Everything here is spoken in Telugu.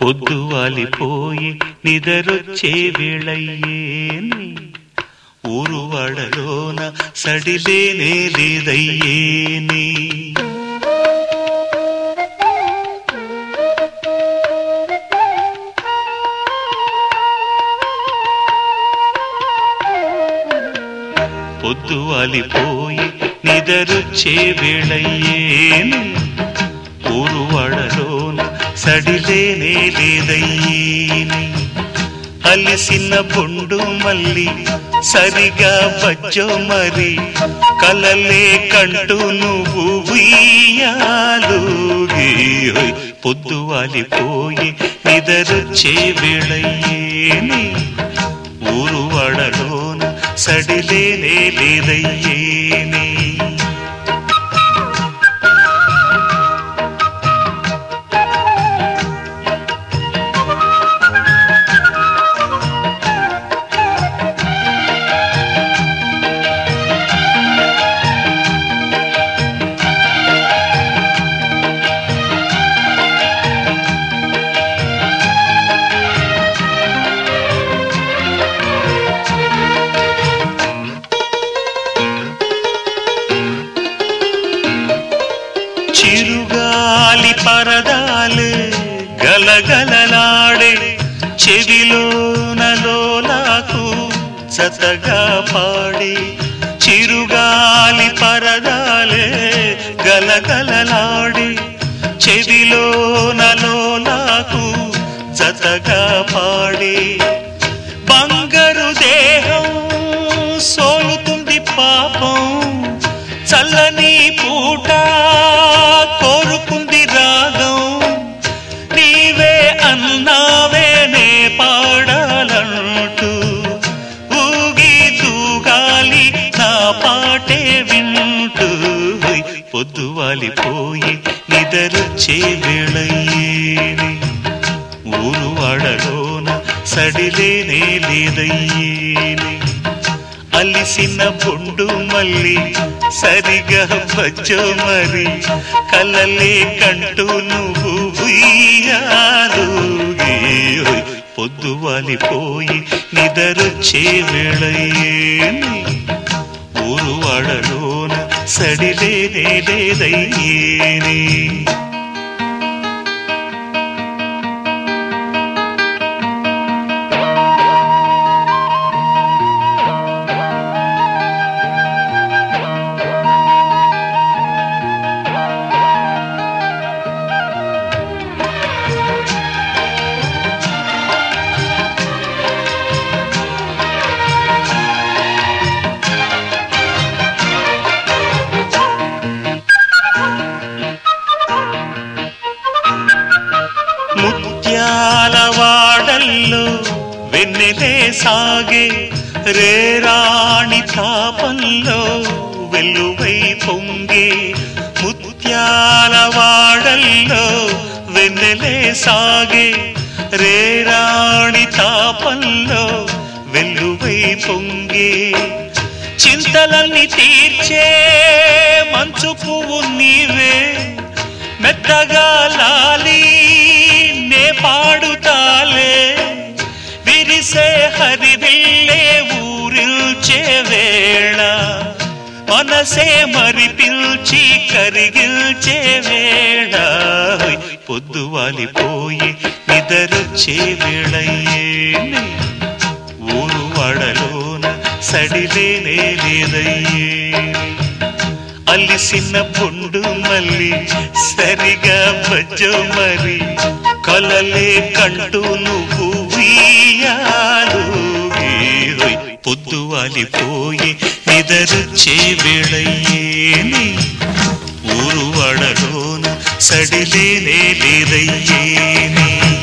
పొద్దు వాలిపోయి నిదరొచ్చే వేళయ్యేని ఊరు వాడలోన సడిలేనే లేదయ్యేని పొద్దు వాలిపోయి నిదరొచ్చే వేళయ్యేని ఊరు వాడలోన సడిలేనే లేదయ్యేని అలిసిన బొండు మల్లి సరిగా బజ్జో మరి కలలే కంటూ నువ్వు ఉయ్యాలుగి పొద్దు వాలిపోయి నిదరొచ్చే వేళయ్యేని ఊరు వాడలోన సడిలేనే లేదయ్యేని చిరుగాలి పరదాలు గలగలలాడే చెవిలోనలోలాకు సతగా పాడి చిరుగాలి పరదాలే గలగలలాడి చెవిలోనలోలాకు జతగా పాడి బంగారు దేహం సోలుతుంది పాపం చల్లని పూట కోరుకుంది రాగం నీవే అన్నావే నే పాడాలంటూ ఊగి తూగాలి నా పాటే వింటూ పొద్దు వాలిపోయి నిదరొచ్చే వేళయ్యేని ఊరు వాడలోన సడిలేనే లేదయ్యేని అలిసిన బొండు మల్లి సరిగా బజ్జో మరి కలలే కంటూ నువ్వు ఉయ్యాలుగి పొద్దు వాలిపోయి నిదరొచ్చే వేళయ్యేని ఊరు వాడలోన సడిలేనే లేదయ్యేని ముత్యాల వాడల్లో వెన్నెలే సాగే రేరాణి తాపంలో వెల్లువై పొంగే ముత్యాల వాడల్లో వెన్నెలే సాగే రేరాణి తాపంలో వెల్లువై పొంగే చింతలన్నీ తీర్చే మంచు పువ్వు నీవే మెత్తగా లాలి నే పాడుతాలే విరిసే హరివిల్లే ఊరిల్చే వేళ మనసే మరి పిల్చి కరిగిల్చే వేళ పొద్దు వాలిపోయి నిదరొచ్చే వేళయ్యేని ఊరు వాడలోన సడిలేనే లేదయ్యేని అలిసిన బొండు మల్లి సరిగా బజ్జో మరి కలలే కంటూ నువ్వు ఉయ్యాలుగి పొద్దు వాలిపోయి నిదరొచ్చే వేళయ్యేని ఊరు వాడలోన సడిలేనే లేదయ్యేని